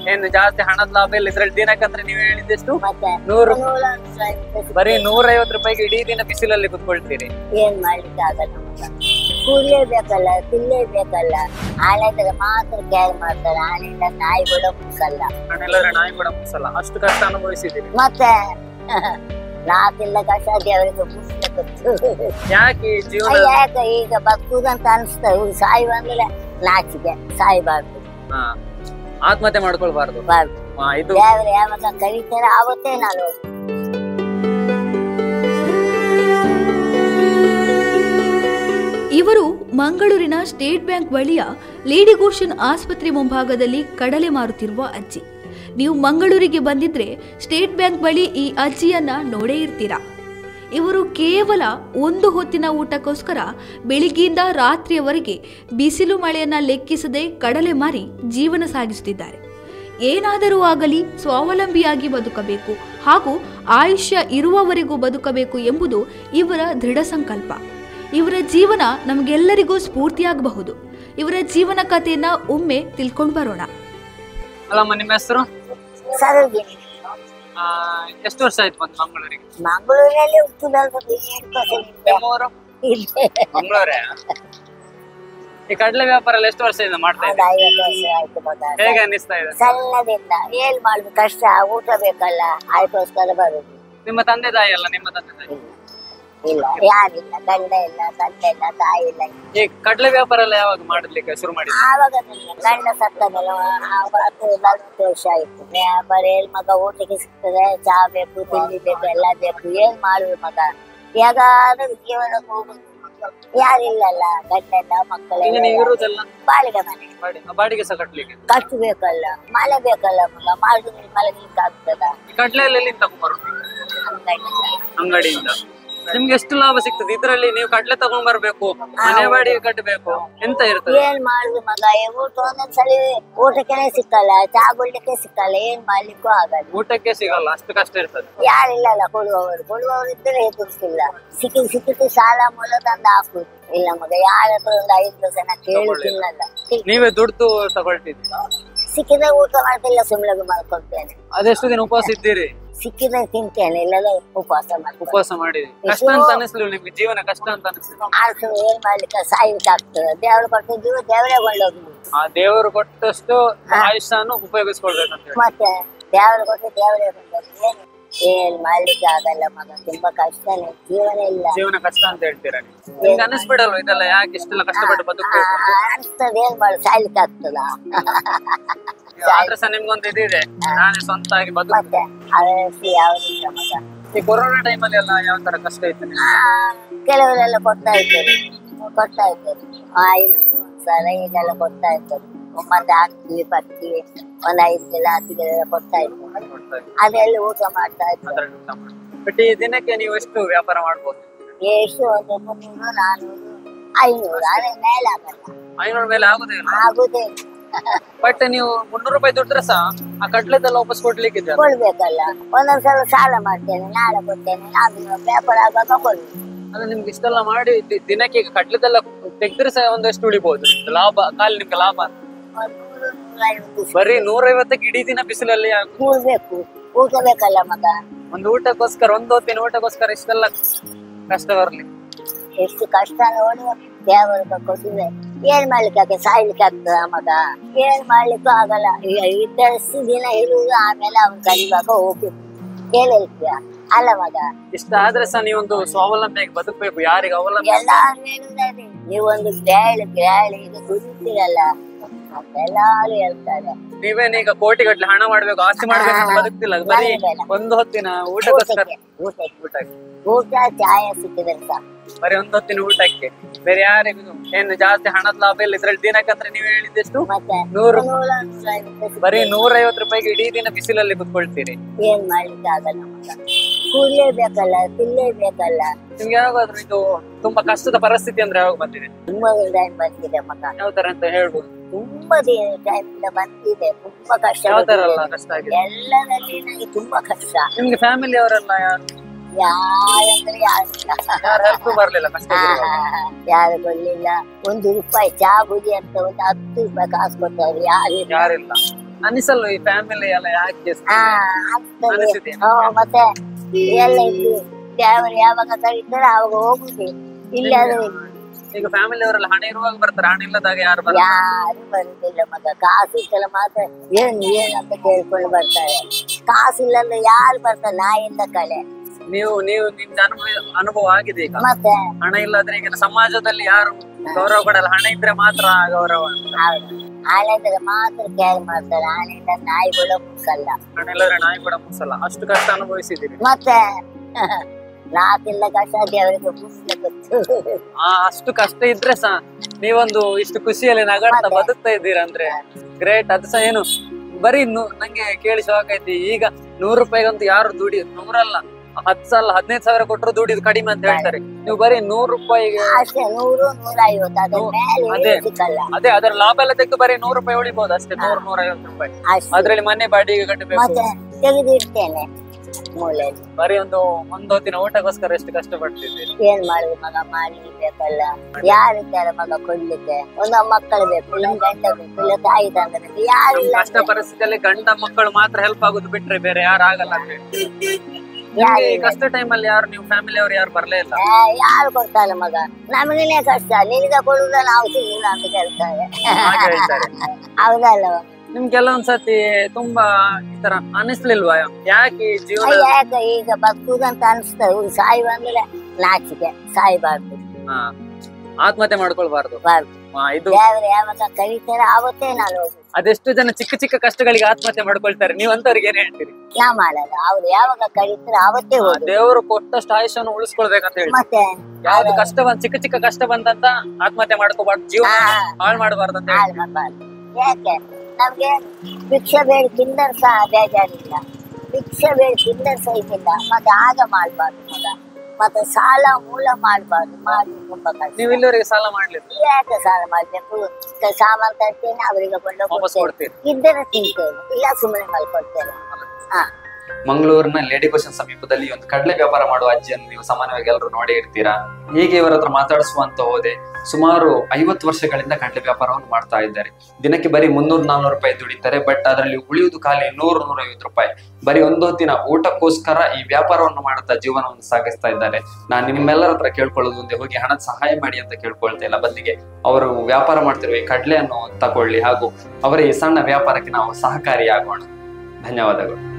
ಏನು ಜಾಸ್ತಿ ಹಣದ ಲಾಭ ಇಲ್ಲ ಇದ್ರಲ್ಲಿ ದಿನಕ್ಕಂದ್ರೆ ನೀವು ಹೇಳಿದ್ದೆಷ್ಟು ಮತ್ತೆ ನೂರು ನೂರ ಒಂದು ರೂಪಾಯಿ ಬರೀ ನೂರೈವತ್ತು ರೂಪಾಯಿಗೆ ಇಡೀ ದಿನ ಬಿಸಿಲಲ್ಲಿ ಕುತ್ಕೊಳ್ತೀರಿ ಏನ್ ಮಾಡ್ಲಿಕ್ಕೆ ಆಗಲ್ಲ ಮಗ ಕೂಡ್ಲೇಬೇಕಲ್ಲ ತಿನ್ಲೇಬೇಕಲ್ಲ ಆನೆದಾಗ ಮಾತ್ರ ಕೇರ್ ಮಾಡ್ತಾರೆ ಆನೆಯಿಂದ ನಾಯಿ ಕೂಡ ಮುಗ್ಸಲ್ಲ ಹಣ ಇಲ್ಲದ್ರೆ ನಾಯಿ ಕೂಡ ಮುಗಿಸಲ್ಲ ಅಷ್ಟು ಕಷ್ಟ ಅನುಭವಿಸಿದ್ದೀರಿ ಮತ್ತೆ ನಾಕಿಲ್ಲ ಕಷ್ಟ ದೇವರಿಗೆ ಮುಗಿಸ್ಬೇಕು ಯಾಕೆ ಈ ಜೀವನ ಯಾಕೆ ಈಗ ಬದುಕುದಂತ ಅನಿಸ್ತಾ ಇವ್ರು ಸಾಯಿ ಬಂದ್ರೆ ನಾಚಿಕೆ ಸಾಯ್ಬಾರ್ದು ಹಾ ಆತ್ಮಹತ್ಯೆ ಮಾಡ್ಕೊಳ್ಬಾರ್ದು ಬಾರ್ದು ಹಾ, ಇದು ದೇವ್ರು ಯಾವಾಗ ಕರೀತಾರೆ ಆವತ್ತೇ ನಾನು ಇವರು ಮಂಗಳೂರಿನ ಸ್ಟೇಟ್ ಬ್ಯಾಂಕ್ ಬಳಿಯ ಲೇಡಿ ಗೋಷನ್ ಆಸ್ಪತ್ರೆ ಮುಂಭಾಗದಲ್ಲಿ ಕಡಲೆ ಮಾರುತ್ತಿರುವ ಅಜ್ಜಿ ನೀವು ಮಂಗಳೂರಿಗೆ ಬಂದಿದ್ರೆ ಸ್ಟೇಟ್ ಬ್ಯಾಂಕ್ ಬಳಿ ಈ ಅಜ್ಜಿಯನ್ನ ನೋಡೇ ಇರ್ತೀರಾ ಇವರು ಕೇವಲ ಒಂದು ಹೊತ್ತಿನ ಊಟಕ್ಕೋಸ್ಕರ ಬೆಳಿಗ್ಗೆಯಿಂದ ರಾತ್ರಿಯವರೆಗೆ ಬಿಸಿಲು ಮಳೆಯನ್ನ ಲೆಕ್ಕಿಸದೆ ಕಡಲೆ ಮಾರಿ ಜೀವನ ಸಾಗಿಸುತ್ತಿದ್ದಾರೆ ಏನಾದರೂ ಆಗಲಿ ಸ್ವಾವಲಂಬಿಯಾಗಿ ಬದುಕಬೇಕು ಹಾಗೂ ಆಯುಷ್ಯ ಇರುವವರೆಗೂ ಬದುಕಬೇಕು ಎಂಬುದು ಇವರ ದೃಢ ಸಂಕಲ್ಪ ಇವರ ಜೀವನ ನಮಗೆಲ್ಲರಿಗೂ ಸ್ಫೂರ್ತಿಯಾಗಬಹುದು ಇವರ ಜೀವನ ಕಥೆಯನ್ನ ಒಮ್ಮೆ ತಿಳ್ಕೊಂಡು ಬರೋಣ ಅಲ್ಲಮ್ಮ ನಿಮ್ಮ ಹೆಸರು ಸರೋಗಿನಿ ಆ, ಎಷ್ಟು ವರ್ಷ ಆಯ್ತು ಬಂದು ಮಂಗಳೂರಿಗೆ ಮಂಗಳೂರಲ್ಲಿ ಉಪ್ಪುದಾಗ ಏಳು ಪರ್ಸೆಂಟ್ ನಿಮ್ಮೂರು ಇಲ್ಲೇ ಮಂಗಳೂರೇ ಈ ಕಡಲೆ ವ್ಯಾಪಾರ ಎಲ್ಲ ಎಷ್ಟು ವರ್ಷದಿಂದ ಮಾಡ್ತಾ ಒಂದು ಇದ್ದೀರಿ ಐವತ್ತು ವರ್ಷ ಆಯ್ತು ಮಗ ಹೇಗೆ ಅನ್ನಿಸ್ತಾ ಇದೆ ಸಣ್ಣದಿಂದ ಏನ್ ಮಾಡುದು ಕಷ್ಟ ಊಟ ಬೇಕಲ್ಲ ಅದಕ್ಕೋಸ್ಕರ ಬರುದು ನಿಮ್ಮ ತಂದೆ ತಾಯಿ ಅಲ್ಲ ನಿಮ್ಮ ತಂದೆ ತಾಯಿ ಇಲ್ಲ ಯಾರಿಲ್ಲ ಗಂಡ ಇಲ್ಲ ತಂದೆ ಇಲ್ಲ ತಾಯಿ ಇಲ್ಲ ಈ ಕಡಲೆ ವ್ಯಾಪಾರ ಎಲ್ಲ ಯಾವಾಗ ಮಾಡಲಿಕ್ಕೆ ಶುರು ಮಾಡಿದ್ರಿ ಆವಾಗ ನನ್ನ ಗಂಡ ಸತ್ತ ಮೇಲೆ ಹತ್ತು ನಲ್ವತ್ತು ವರ್ಷ ಆಯ್ತು ಬರೀ ಏನ್ ಮಗ ಊಟಕ್ಕೆ ಸಿಗ್ತದೆ ಚಾ ಬೇಕು ತಿಂಡಿ ಬೇಕು ಎಲ್ಲ ಬೇಕು ಏನ್ ಮಾಡುದು ಮಗ ಯಾಗಾದ್ರೂ ಜೀವನಕ್ಕೆ ಹೋಗುದು ಯಾರಿಲ್ಲಲ್ಲ ಗಂಡ ಇಲ್ಲ ಈಗ ಮಕ್ಕಳೆಲ್ಲ ನೀವು ಇರುವುದೆಲ್ಲ ಬಾಳಿಗೆ ಮನೆ ಬಾಡಿ ಬಾಡಿಗೆ ಸಹ ಕಟ್ಲಿಕ್ಕೆ ಕಟ್ಟಬೇಕಲ್ಲ ಮಳೆ ಬೇಕಲ್ಲ ಮಗ ಮಾಡಿದ್ರೆ ಮಲಗಲಿಕ್ಕೆ ಆಗ್ತದ ಈ ಕಡಲೆ ಎಲ್ಲ ಎಲ್ಲಿಂದ ತಗೊಂಡ್ಬರೋದು ಹಂಗಾಗಿ ಅಂಗಡಿಯಿಂದ ನಿಮ್ಗೆ ಎಷ್ಟು ಲಾಭ ಸಿಗ್ತದೆ ಇದ್ರಲ್ಲಿ ನೀವು ಕಡ್ಲೆ ತಗೊಂಡ್ ಬರ್ಬೇಕು ಮನೆ ಬಾಡಿಗೆ ಕಟ್ಟಬೇಕು ಎಂತ ಇರ್ತದೆ ಏನ್ ಮಾಡುದು ಮಗ ಈ ಊಟ ಒಂದೊಂದ್ಸಲಿ ಊಟಕ್ಕೆ ಸಿಕ್ಕಲ್ಲ ಚಾ ಕುಡ್ಲಿಕ್ಕೆ ಸಿಕ್ಕಲ್ಲ ಏನ್ ಮಾಡ್ಲಿಕ್ಕೂ ಆಗಲ್ಲ ಊಟಕ್ಕೆ ಸಿಗಲ್ಲ ಅಷ್ಟು ಕಷ್ಟ ಇರ್ತದೆ ಯಾರಿಲ್ಲಲ್ಲ ಕೊಡುವವರು ಕೊಡುವವರು ಇದ್ದರೆ ಹೆದರ್ಸಿಲ್ಲ ಸಿಕ್ಕಿ ಸಿಕ್ಕಿದ್ದು ಸಾಲ ಮೂಲ ತಂದು ಹಾಕುದು ಇಲ್ಲ ಮಗ ಯಾರ ಹತ್ರ ಒಂದು ಐದು ಜನ ಕೇಳುತ್ತಿಲ್ಲಲ್ಲ ನೀವೇ ದುಡ್ಡು ತಗೊಳ್ತಿದ್ರಿ ಸಿಕ್ಕಿದ ಊಟ ಮಾಡ್ತಿಲ್ಲ ಸುಮ್ಮನೆ ಮಾಡ್ಕೊಳ್ತೇನೆ ಅದೆಷ್ಟು ದಿನ ಉಪವಾಸ ಇದ್ದೀರಿ ಸಿಕ್ಕಿದ ತಿಂತೇನೆ ಇಲ್ಲದ ಉಪವಾಸ ಮಾಡ್ತೇನೆ ಉಪವಾಸ ಮಾಡಿದ್ರಿ ಕಷ್ಟ ಅಂತ ಅನಿಸ್ಲಿಲ್ಲ ನಿಮ್ಗೆ ಜೀವನ ಕಷ್ಟ ಅಂತ ಅನಿಸ್ಲಿಲ್ಲ ಆದ್ರೂ ಏನ್ ಮಾಡ್ಲಿಕ್ಕೆ ಸಾಯ್ಲಿಕ್ಕೆ ಆಗ್ತದೆ ದೇವ್ರು ಕೊಟ್ಟು ಜೀವ ದೇವರೇ ಕೊಂಡೋಗ್ಲಿ ಆ ದೇವರು ಕೊಟ್ಟಷ್ಟು ಆಯುಷ್ಯನು ಉಪಯೋಗಿಸ್ಕೊಳ್ಬೇಕಂತ ಹೇಳಿ ಮತ್ತೆ ದೇವರು ಕೊಟ್ಟು ದೇವರೇ ಕೊಂಡೋಗ್ಲಿ ಏನು ಏನ್ ಮಾಡ್ಲಿಕ್ಕೆ ಆಗಲ್ಲ ಮಗ ತುಂಬಾ ಕಷ್ಟನೇ ಜೀವನ ಇಲ್ಲ ಜೀವನ ಕಷ್ಟ ಅಂತ ಹೇಳ್ತೀರಾ ನೀವು. ನಿಮ್ಗೆ ಅನಿಸ್ಬಿಡಲ್ವ ಇದೆಲ್ಲ ಯಾಕೆ ಇಷ್ಟೆಲ್ಲ ಕಷ್ಟಪಟ್ಟು ಬದುಕಬೇಕು ಅನಿಸ್ತದೆ ಏನ್ ಮಾಡಿ ಸಾಯ್ಲಿಕ್ಕೆ ಆಗ್ತದ ಆದ್ರೆ ಸಹ ನಿಮ್ಗೊಂದು ಇದಿದೆ ನಾನೇ ಸ್ವಂತ ಆಗಿ ಬದುಕು ಮತ್ತೆ ಅದಕ್ಕೆ ಯಾವ್ದಿಲ್ಲ ಮಗ ಈ ಕೊರೋನಾ ಟೈಮಲ್ಲಿ ಎಲ್ಲ ಯಾವ ತರ ಕಷ್ಟ ಇತ್ತು ನಿಮ್ಗೆ? ಆ, ಕೆಲವರೆಲ್ಲ ಕೊಡ್ತಾ ಇದ್ದಾರೆ ಕೊಡ್ತಾ ಇದ್ದಾರೆ ಐನೂರು ಒಂದ್ಸಲ ಈಗೆಲ್ಲ ಕೊಡ್ತಾ ಇದ್ದಾರೆ ಮತ್ತೆ ಅಕ್ಕಿ ಪಕ್ಕಿ ಒಂದ್ ಐದು ಕಿಲೋ ಹತ್ತು ಕಿಲೋ ಎಲ್ಲ ಕೊಡ್ತಾ ಇದ್ದಾರೆ ಕೊಡ್ತಾ ಇದ್ರು. ಅದೆಲ್ಲ ಊಟ ಮಾಡ್ತಾ ಇದ್ದಾರೆ ಅದ್ರಲ್ಲಿ ಊಟ ಮಾಡಿ. ಬಟ್ ಈ ದಿನಕ್ಕೆ ನೀವು ಎಷ್ಟು ವ್ಯಾಪಾರ ಮಾಡ್ಬೋದು ಎಷ್ಟು ಒಂದು ಮುನ್ನೂರು ನಾನೂರು ಐನೂರು ಅದೇ ಮೇಲೆ ಆಗಲ್ಲ ಐನೂರು ಮೇಲೆ ಆಗುದೇ ಇಲ್ಲ ಆಗುದೇ ಬಟ್ ನೀವು ಮುನ್ನೂರು ರೂಪಾಯಿ ದುಡ್ಡ್ರೆ ಸಹ ಆ ಕಟ್ಲೆದೆಲ್ಲ ವಾಪಸ್ ಕೊಡ್ಲಿಕ್ಕೆ ಇದೆ ಕೊಡ್ಬೇಕಲ್ಲ ಒಂದೊಂದ್ಸಲ ಸಾಲ ಮಾಡ್ತೇನೆ ನಾಳೆ ಕೊಡ್ತೇನೆ ನಾಳೆ ವ್ಯಾಪಾರ ಆಗುವಾಗ ಕೊಡ್ಬೇಕು ಅಂದ್ರೆ ನಿಮ್ಗೆ ಇಷ್ಟೆಲ್ಲ ಮಾಡಿ ದಿ- ದಿನಕ್ಕೆ ಈಗ ಕಟ್ಲೆದೆಲ್ಲ ತೆಗ್ದ್ರೆ ಸಹ ಒಂದಷ್ಟು ಉಳಿಬಹುದು ನಿಮ್ಗೆ ಲಾಭ ಖಾಲಿ ನಿಮ್ಗೆ ಲಾಭ ಅಂತ. ಒಂದ್ ನೂರು ನೂರೈವತ್ತು ಬರೀ ನೂರೈವತ್ತಕ್ಕೆ ಇಡೀ ದಿನ ಬಿಸಿಲಲ್ಲಿ ಆಗುದು. ಕೂಡ್ಬೇಕು ಊಟ ಬೇಕಲ್ಲ ಮಗ ಒಂದು ಊಟಕ್ಕೋಸ್ಕರ ಒಂದು ಹೊತ್ತಿನ ಊಟಕ್ಕೋಸ್ಕರ ಇಷ್ಟೆಲ್ಲ ಕಷ್ಟ ಬರ್ಲಿ ಎಷ್ಟು ಕಷ್ಟ ನೋಡಿ ದೇವರು ಕೊಟ್ಟಿದೆ ಏನ್ ಮಾಡ್ಲಿಕ್ಕೆ ಆಗ್ತದೆ ಸಾಯ್ಲಿಕ್ಕೆ ಆಗ್ತದ ಮಗ ಏನ್ ಮಾಡ್ಲಿಕ್ಕೂ ಆಗಲ್ಲ ಈಗ ಇದ್ದಷ್ಟು ದಿನ ಇರುವುದು ಆಮೇಲೆ ಅವ್ನ್ ಕಲಿವಾಗ ಹೋಗ್ಬೇಕು ಕೇಳಿರ್ತೀಯ ಅಲ್ಲ ಮಗ ಇಷ್ಟ ಆದ್ರೆ ಸಹ ನೀವೊಂದು ಸ್ವಾವಲಂಬಿಯಾಗಿ ಬದುಕಬೇಕು ಯಾರಿಗೆ ಅವಲಂಬಿ ಎಲ್ಲಾರು ಹೇಳುದಾದ್ರೆ ನೀವೊಂದು ಬ್ಯಾಳಿ ಬ್ಯಾಳಿ ಇದು ದುಡಿತೀರಲ್ಲ ಎಲ್ಲಾರು ಹೇಳ್ತಾರೆ ನೀವೇನೀಗ ಕೋಟಿ ಗಟ್ಲೆ ಹಣ ಮಾಡ್ಬೇಕು ಆಸ್ತಿ ಮಾಡ್ಬೇಕು ಅಂತ ಬದುಕ್ತಿಲ್ಲ ಬರೀ ಬೇಡ. ಒಂದು ಹೊತ್ತಿನ ಊಟಕ್ಕೋಸ್ಕರ ಊಟಕ್ಕೆ ಊಟಕ್ಕೆ ಊಟಕ್ಕೆ ಊಟ ಚಾಯ ಸಿಕ್ಕಿದ್ರೆ ಸಾಕು ಬರೀ ಒಂದು ಹೊತ್ತಿನ ಊಟಕ್ಕೆ ಬೇರೆ ಯಾರಿಗೂ ಏನು ಜಾಸ್ತಿ ಹಣದ ಲಾಭ ಇಲ್ಲ ಇದ್ರಲ್ಲಿ ದಿನಕ್ಕಂದ್ರೆ ನೀವು ಹೇಳಿದ್ದೆಷ್ಟು ಮತ್ತೆ ನೂರು ನೂರ ನೂರೈವತ್ತು ಬರೀ ನೂರೈವತ್ತು ರೂಪಾಯಿಗೆ ಇಡೀ ದಿನ ಬಿಸಿಲಲ್ಲಿ ಕುತ್ಕೊಳ್ತೀರಿ ಏನ್ ಮಾಡ್ಲಿಕ್ಕೆ ಆಗಲ್ಲ ಮಗ ಕೂಡ್ಲೇಬೇಕಲ್ಲ ತಿನ್ಲೇಬೇಕಲ್ಲ ನಿಮ್ಗೆ ಯಾವಾಗಾದ್ರೂ ಇದು ತುಂಬಾ ಕಷ್ಟದ ಪರಿಸ್ಥಿತಿ ಅಂದ್ರೆ ಯಾವಾಗ ಬಂದಿದೆ ತುಂಬಾ ಟೈಮ್ ಬಂದಿದೆ ಮಗ ಯಾವ ತರ ಅಂತ ಹೇಳ್ಬೋದು ತುಂಬಾ ಟೈಮ್ ಇಂದ ಬಂದಿದೆ ತುಂಬಾ ಕಷ್ಟ ಯಾವ ತರ ಬಂದಿದೆ. ಎಲ್ಲ ಕಷ್ಟ ಆಗಿದೆ ಎಲ್ಲರಲ್ಲಿ ನನಗೆ ತುಂಬಾ ಕಷ್ಟ ನಿಮ್ಗೆ ಫ್ಯಾಮಿಲಿ ಅವರೆಲ್ಲ ಯಾರು ಯಾರಂದ್ರೆ ಯಾರಿಲ್ಲ ಯಾರು ಹೆಲ್ಪ್ ಬರ್ಲಿಲ್ಲ ಕಷ್ಟ ಯಾರು ಕೊಡ್ಲಿಲ್ಲ ಒಂದು ರೂಪಾಯಿ ಚಾ ಬುದಿ ಅಂತ ಒಂದು ಹತ್ತು ರೂಪಾಯಿ ಕಾಸು ಕೊಟ್ಟವ್ರು ಯಾರಿಲ್ಲ ಯಾರಿಲ್ಲ ಅನಿಸಲ್ವ ಈ ಫ್ಯಾಮಿಲಿ ಎಲ್ಲ ಯಾಕೆ ಹಾ ಆಗ್ತದೆ ಅನಿಸಿದೆ ಹಾ, ಮತ್ತೆ ಎಲ್ಲ ಇಲ್ಲಿ ಯಾವ ಯಾವಾಗ ಕರೀತಾರೆ ಅವಾಗ ಹೋಗುದು ಇಲ್ಲಿ ಅದು ಈಗ ಫ್ಯಾಮಿಲಿ ಅವರೆಲ್ಲ ಹಣ ಇರುವಾಗ ಬರ್ತಾರೆ ಹಣ ಇಲ್ಲದಾಗ ಯಾರು ಬರ್ತಾರೆ ಯಾರು ಬರುದಿಲ್ಲ ಮಗ ಕಾಸು ಇದ್ದಲ್ಲ ಮಾತ್ರ ಏನ್ ಏನ್ ಅಂತ ಕೇಳ್ಕೊಂಡು ಬರ್ತಾರೆ ಕಾಸು ಇಲ್ಲಲ್ಲ ಯಾರು ಬರ್ತಾರೆ ನಾಯಿಂದ ಕಳೆ ನೀವು ನೀವು ನಿಮ್ಗೆ ಅನುಭವ ಅನುಭವ ಆಗಿದೆ ಈಗ ಮತ್ತೆ ಹಣ ಇಲ್ಲದ್ರೆ ಈಗ ಸಮಾಜದಲ್ಲಿ ಯಾರು ಗೌರವ ಕೊಡಲ್ಲ ಹಣ ಇದ್ರೆ ಮಾತ್ರ ಗೌರವ ಹೌದು ಆನೆ ಇದ್ರೆ ಮಾತ್ರ ಕೇರ್ ಮಾಡ್ತಾರೆ ಆನೆಯಿಂದ ನಾಯಿಗಳು ಮುಕ್ಕಲ್ಲ ಹಣ ಇಲ್ಲದ್ರೆ ನಾಯಿ ಕೂಡ ಮುಗಿಸಲ್ಲ ಅಷ್ಟು ಕಷ್ಟ ಅನುಭವಿಸಿದ್ದೀರಿ ಮತ್ತೆ ನಾಕಿಲ್ಲ ಕಷ್ಟ ದೇವರಿಗೆ ಮುಗಿಸ್ಲಿಕ್ಕೆ ಗೊತ್ತು ಆ ಅಷ್ಟು ಕಷ್ಟ ಇದ್ರೆ ಸಹ ನೀವೊಂದು ಇಷ್ಟು ಖುಷಿಯಲ್ಲಿ ನಗಾಡ್ತಾ ಮತ್ತೆ? ಬದುಕ್ತಾ ಇದ್ದೀರಾ ಅಂದ್ರೆ ಗ್ರೇಟ್ ಅದು ಸಹ ಏನು ಬರೀ ನು- ನಂಗೆ ಕೇಳಿ ಶಾಕ್ ಐತಿ ಈಗ ನೂರು ರೂಪಾಯಿಗಂತೂ ಯಾರು ದುಡಿ ನೂರಲ್ಲ ಹತ್ತು ಸಲ ಹದಿನೈದು ಸಾವಿರ ಕೊಟ್ಟರು ದುಡಿದು ಕಡಿಮೆ ಅಂತ ಹೇಳ್ತಾರೆ ನೀವು ಬರೀ ನೂರು ರೂಪಾಯಿಗೆ ಅಷ್ಟೇ ನೂರು ನೂರ ಐವತ್ತು ಅದ್ರ ನೂ- ಮೇಲೆ ಅದೇ. ಸಿಕ್ಕಲ್ಲ ಅದೇ ಅದರ ಲಾಭ ಎಲ್ಲ ತೆಗೆದು ಬರೀ ನೂರು ರೂಪಾಯಿ ಉಳಿಬಹುದು ಅಷ್ಟೇ ನೂರು ನೂರ ಐವತ್ತು ರೂಪಾಯಿ ಅಷ್ಟೇ ಅದ್ರಲ್ಲಿ ಮನೆ ಬಾಡಿಗೆ ಕಟ್ಟಬೇಕು ಮತ್ತೆ ತೆಗೆದಿಡ್ತೇನೆ ಮೂಲೆಯಲ್ಲಿ ಬರೀ ಒಂದು ಒಂದು ಹೊತ್ತಿನ ಊಟಕ್ಕೋಸ್ಕರ ಎಷ್ಟು ಕಷ್ಟಪಡ್ತಿದ್ದೀರಿ ಏನ್ ಮಾಡುದು ಮಗ ಮಾಡ್ಲಿಬೇಕಲ್ಲ ಯಾರಿದ್ದಾರೆ ಮಗ ಕೊಡ್ಲಿಕ್ಕೆ ಒಂದು ಮಕ್ಕಳು ಬೇಕು ಇಲ್ಲ ಗಂಡ ಬೇಕು ಇಲ್ಲ ತಾಯಿ ತಂದೆ ಬೇಕು ಯಾರಿಲ್ಲ ಕಷ್ಟ ಪರಿಸ್ಥಿತಿಯಲ್ಲಿ ಗಂಡ ಮಕ್ಕಳು ಮಾತ್ರ ಹೆಲ್ಪ್ ಆಗುದು ಬಿಟ್ರೆ ಬೇರೆ ಯಾರು ಆಗಲ್ಲ ಅಂತ ಹೇಳಿ ನಿಮ್ಗೆ ಯಾರು ಈ ಕಷ್ಟ ಟೈಮಲ್ಲಿ ಯಾರು ನೀವು ಫ್ಯಾಮಿಲಿ ಅವ್ರು ಯಾರು ಬರ್ಲೇ ಇಲ್ಲ ಏ, ಯಾರು ಕೊಡ್ತಾರೆ ಮಗ ನಮಗೇನೆ ಕಷ್ಟ ನಿನಗೆ ಕೊಡುದ ನಾವು ಸಿಗಿಲ್ಲ ಅಂತ ಕೇಳ್ತಾರೆ ಹಾಗೆ ಹೇಳ್ತಾರೆ ಹೌದಲ್ವ ನಿಮ್ ಕೆಲವೊಂದ್ಸತಿ ತುಂಬಾ ಈ ತರ ಅನಿಸ್ಲಿಲ್ವಾ ಯಾಕೆ ಈ ಜೀವನ ಯಾಕೆ ಈಗ ಬದುಕುದಂತ ಅನಿಸ್ತದೆ ಇವ್ರು ಸಾಯುವ ಅಂದ್ರೆ ನಾಚಿಕೆ ಸಾಯ್ಬಾರ್ದು ಹಾ, ಆತ್ಮಹತ್ಯೆ ಮಾಡ್ಕೊಳ್ಬಾರ್ದು ಬಾರ್ದು ಹಾ, ಇದು ದೇವರು ಯಾವಾಗ ಕರೀತಾರೆ ಆವತ್ತೇ ನಾನು ಹೋಗುದು ಅದೆಷ್ಟು ಜನ ಚಿಕ್ಕ ಚಿಕ್ಕ ಕಷ್ಟಗಳಿಗೆ ಆತ್ಮಹತ್ಯೆ ಮಾಡ್ಕೊಳ್ತಾರೆ ನೀವು ಅಂತವ್ರಿಗೆ ಏನ್ ಹೇಳ್ತೀರಿ ನಾ ಮಾಡಲ್ಲ ಅವ್ರು ಯಾವಾಗ ಕರೀತಾರೆ ಆವತ್ತೇ ಆ, ಹೋಗುದು ದೇವರು ಕೊಟ್ಟಷ್ಟು ಆಯುಷನ್ನು ಉಳಿಸ್ಕೊಳ್ಬೇಕಂತ ಹೇಳಿ ಮತ್ತೆ ಯಾವ್ದು ಕಷ್ಟ ಬಂದ್ ಚಿಕ್ಕ ಚಿಕ್ಕ ಕಷ್ಟ ಬಂದಂತ ಆತ್ಮಹತ್ಯೆ ಮಾಡ್ಕೋಬಾರ್ದು ಜೀವನ ಹಾ. ಹಾಳು ಮಾಡಬಾರ್ದು ಅಂತ ಹೇಳಿ ಹಾಳು ಮಾಡ್ಬಾರ್ದು ಯಾಕೆ ನಮ್ಗೆ ಭಿಕ್ಷೆ ಬೇಡ ತಿಂದರೆ ಸಹ ಬೇಜಾರಿಲ್ಲ ಭಿಕ್ಷೆ ಬೇಡ ತಿಂದರೆ ಸಹ ಇದಿಲ್ಲ ಮತ್ತೆ ಆಗ ಮಾಡ್ಬಾರ್ದು ಮಗ ಮತ್ತೆ ಸಾಲ ಮೂಲ ಮಾಡ್ಬಾರ್ದು ಮಾಡಿ ತುಂಬಾ ಕಷ್ಟ ನೀವು ಇಲ್ಲಿವರೆಗೆ ಸಾಲ ಮಾಡ್ಲಿಲ್ಲ ಯಾಕೆ ಸಾಲ ಮಾಡ್ಬೇಕು ಕ- ಸಾಮಾನ್ ತರ್ತೇನೆ ಅವರಿಗೆ ಕೊಂಡು ವಾಪಸ್ ಕೊಡ್ತೇನೆ ಕೊಡ್ತೀರಿ ಇದ್ದರೆ ತಿಂತೇನೆ ಇಲ್ಲ ಸುಮ್ಮನೆ ಮಲ್ಕೊಡ್ತೇನೆ ಹಾ ಮಂಗಳೂರಿನ ಲೇಡಿ ಕ್ವಶನ್ ಸಮೀಪದಲ್ಲಿ ಒಂದು ಕಡಲೆ ವ್ಯಾಪಾರ ಮಾಡುವ ಅಜ್ಜಿಯನ್ನು ನೀವು ಸಾಮಾನ್ಯವಾಗಿ ಎಲ್ಲರೂ ನೋಡೇ ಇರ್ತೀರಾ ಹೀಗೆ ಇವರ ಹತ್ರ ಮಾತಾಡಿಸುವಂತ ಹೋದೆ ಸುಮಾರು ಐವತ್ತು ವರ್ಷಗಳಿಂದ ಕಡಲೆ ವ್ಯಾಪಾರವನ್ನು ಮಾಡ್ತಾ ಇದ್ದಾರೆ ದಿನಕ್ಕೆ ಬರೀ ಮುನ್ನೂರು ನಾನ್ನೂರು ರೂಪಾಯಿ ದುಡಿತಾರೆ ಬಟ್ ಅದರಲ್ಲಿ ಉಳಿಯುವುದು ಖಾಲಿ ನೂರು ನೂರೈವತ್ತು ರೂಪಾಯಿ ಬರೀ ಒಂದು ಹೊತ್ತಿನ ಊಟಕ್ಕೋಸ್ಕರ ಈ ವ್ಯಾಪಾರವನ್ನು ಮಾಡುತ್ತಾ ಜೀವನವನ್ನು ಸಾಗಿಸ್ತಾ ಇದ್ದಾರೆ ನಾನು ನಿಮ್ಮೆಲ್ಲರ ಹತ್ರ ಕೇಳ್ಕೊಳ್ಳೋದು ಒಂದೇ ಹೋಗಿ ಹಣದ ಸಹಾಯ ಮಾಡಿ ಅಂತ ಕೇಳ್ಕೊಳ್ತಾ ಇಲ್ಲ ಬದಲಿಗೆ ಅವರು ವ್ಯಾಪಾರ ಮಾಡ್ತಿರುವ ಈ ಕಡಲೆಯನ್ನು ತಗೊಳ್ಳಿ ಹಾಗೂ ಅವರ ಈ ಸಣ್ಣ ವ್ಯಾಪಾರಕ್ಕೆ ನಾವು ಸಹಕಾರಿಯಾಗೋಣ ಧನ್ಯವಾದಗಳು